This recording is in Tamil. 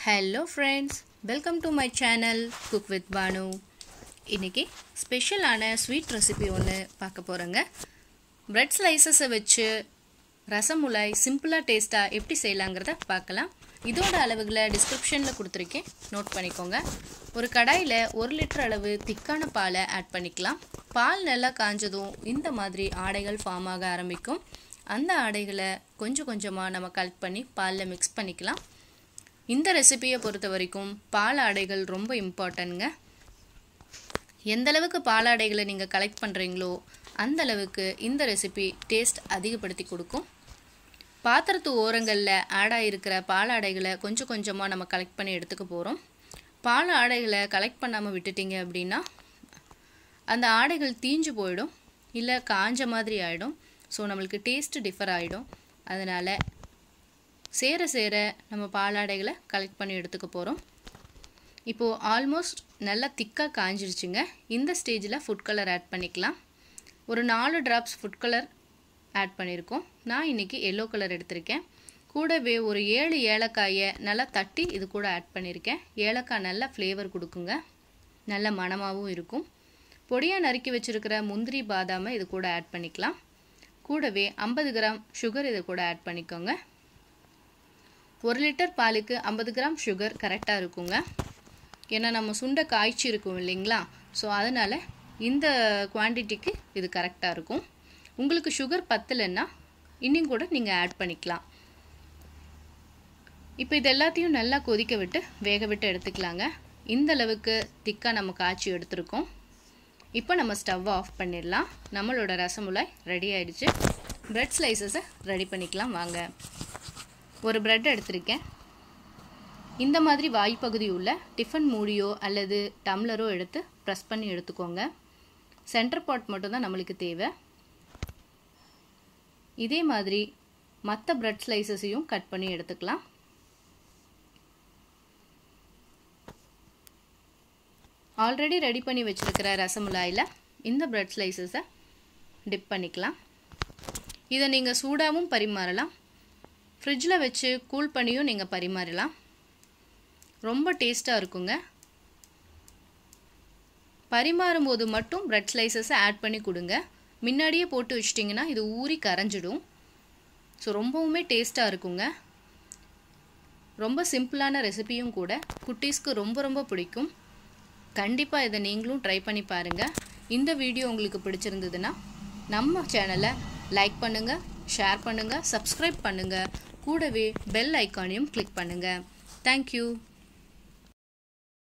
hello friends welcome to my channel cook with Bhanu இன்றைக்கி ஸ்பெஷலான ஸ்வீட் ரெசிபி ஒன்று பார்க்க போகிறோங்க பிரெட் ஸ்லைசஸை வச்சு ரசமுலாய் சிம்பிளாக டேஸ்ட்டாக எப்படி செய்யலாங்கிறத பார்க்கலாம் இதோட அளவுகளை டிஸ்கிரிப்ஷனில் கொடுத்துருக்கேன் நோட் பண்ணிக்கோங்க ஒரு கடாயில் ஒரு லிட்டர் அளவு திக்கான பாலை ஆட் பண்ணிக்கலாம் பால் நல்லா காஞ்சதும் இந்த மாதிரி ஆடைகள் ஃபார்ம் ஆக ஆரம்பிக்கும் அந்த ஆடைகளை கொஞ்சம் கொஞ்சமாக நம்ம கலெக்ட் பண்ணி பாலில் மிக்ஸ் பண்ணிக்கலாம் இந்த ரெசிபியை பொறுத்த வரைக்கும் பால் ஆடைகள் ரொம்ப இம்பார்ட்டன்ங்க எந்த அளவுக்கு பாலாடைகளை நீங்கள் கலெக்ட் பண்ணுறீங்களோ அந்த அளவுக்கு இந்த ரெசிபி டேஸ்ட் அதிகப்படுத்தி கொடுக்கும் பாத்திரத்து ஓரங்களில் ஆட் ஆகிருக்கிற பாலாடைகளை கொஞ்சம் கொஞ்சமாக நம்ம கலெக்ட் பண்ணி எடுத்துக்க போகிறோம் பால் ஆடைகளை கலெக்ட் பண்ணாமல் விட்டுட்டீங்க அப்படின்னா அந்த ஆடைகள் தீஞ்சு போயிடும் இல்லை காஞ்ச மாதிரி ஆகிடும் ஸோ நம்மளுக்கு டேஸ்ட்டு டிஃபர் ஆகிடும் அதனால் சேர சேர நம்ம பாலாடைகளை கலெக்ட் பண்ணி எடுத்துக்க போகிறோம் இப்போது ஆல்மோஸ்ட் நல்லா திக்காக காஞ்சிருச்சுங்க இந்த ஸ்டேஜில் ஃபுட் கலர் ஆட் பண்ணிக்கலாம் ஒரு நாலு ட்ராப்ஸ் ஃபுட் கலர் ஆட் பண்ணியிருக்கோம் நான் இன்றைக்கி எல்லோ கலர் எடுத்திருக்கேன் கூடவே ஒரு ஏழு ஏலக்காயை நல்லா தட்டி இது கூட ஆட் பண்ணியிருக்கேன் ஏலக்காய் நல்ல ஃப்ளேவர் கொடுக்குங்க நல்ல மணமாகவும் இருக்கும் பொடியாக நறுக்கி வச்சுருக்கிற முந்திரி பாதாமை இது கூட ஆட் பண்ணிக்கலாம் கூடவே ஐம்பது கிராம் சுகர் இது கூட ஆட் பண்ணிக்கோங்க ஒரு லிட்டர் பாலுக்கு ஐம்பது கிராம் சுகர் கரெக்டாக இருக்குங்க ஏன்னா நம்ம சுண்டை காய்ச்சி இருக்கும் இல்லைங்களா ஸோ அதனால் இந்த குவான்டிட்டிக்கு இது கரெக்டாக இருக்கும் உங்களுக்கு சுகர் பத்தலைன்னா இன்னும் கூட நீங்கள் ஆட் பண்ணிக்கலாம் இப்போ இது எல்லாத்தையும் நல்லா கொதிக்க விட்டு வேக விட்டு எடுத்துக்கலாங்க இந்த அளவுக்கு திக்காக நம்ம காய்ச்சி எடுத்துருக்கோம் இப்போ நம்ம ஸ்டவ் ஆஃப் பண்ணிடலாம் நம்மளோட ரசமுலாய் ரெடி ஆயிடுச்சு ப்ரெட் ஸ்லைசஸை ரெடி பண்ணிக்கலாம் வாங்க ஒரு ப்ரெட் எடுத்திருக்கேன் இந்த மாதிரி வாய்ப்பகுதி உள்ள டிஃபன் மூடியோ அல்லது டம்ளரோ எடுத்து ப்ரெஸ் பண்ணி எடுத்துக்கோங்க சென்டர் பாட் மட்டும்தான் நம்மளுக்கு தேவை இதே மாதிரி மற்ற ப்ரெட் ஸ்லைசஸையும் கட் பண்ணி எடுத்துக்கலாம் ஆல்ரெடி ரெடி பண்ணி வச்சுருக்கிற ரசமுலாயில் இந்த ப்ரெட் ஸ்லைசஸை டிப் பண்ணிக்கலாம் இதை நீங்கள் சூடாகவும் பரிமாறலாம் ஃப்ரிட்ஜில் வச்சு கூல் பண்ணியும் நீங்கள் பரிமாறலாம் ரொம்ப டேஸ்ட்டாக இருக்குங்க பரிமாறும் போது மட்டும் ப்ரெட் ஸ்லைசஸை ஆட் பண்ணி கொடுங்க முன்னாடியே போட்டு வச்சிட்டிங்கன்னா இது ஊறி கரைஞ்சிடும் ஸோ ரொம்பவுமே டேஸ்ட்டாக இருக்குங்க ரொம்ப சிம்பிளான ரெசிபியும் கூட குட்டீஸ்க்கு ரொம்ப ரொம்ப பிடிக்கும் கண்டிப்பாக இதை நீங்களும் ட்ரை பண்ணி பாருங்கள் இந்த வீடியோ உங்களுக்கு பிடிச்சிருந்ததுன்னா நம்ம சேனலை லைக் பண்ணுங்கள் ஷேர் பண்ணுங்கள் சப்ஸ்கிரைப் பண்ணுங்கள் கூடவே பெல் ஐக்கானையும் கிளிக் பண்ணுங்கள் தேங்க்யூ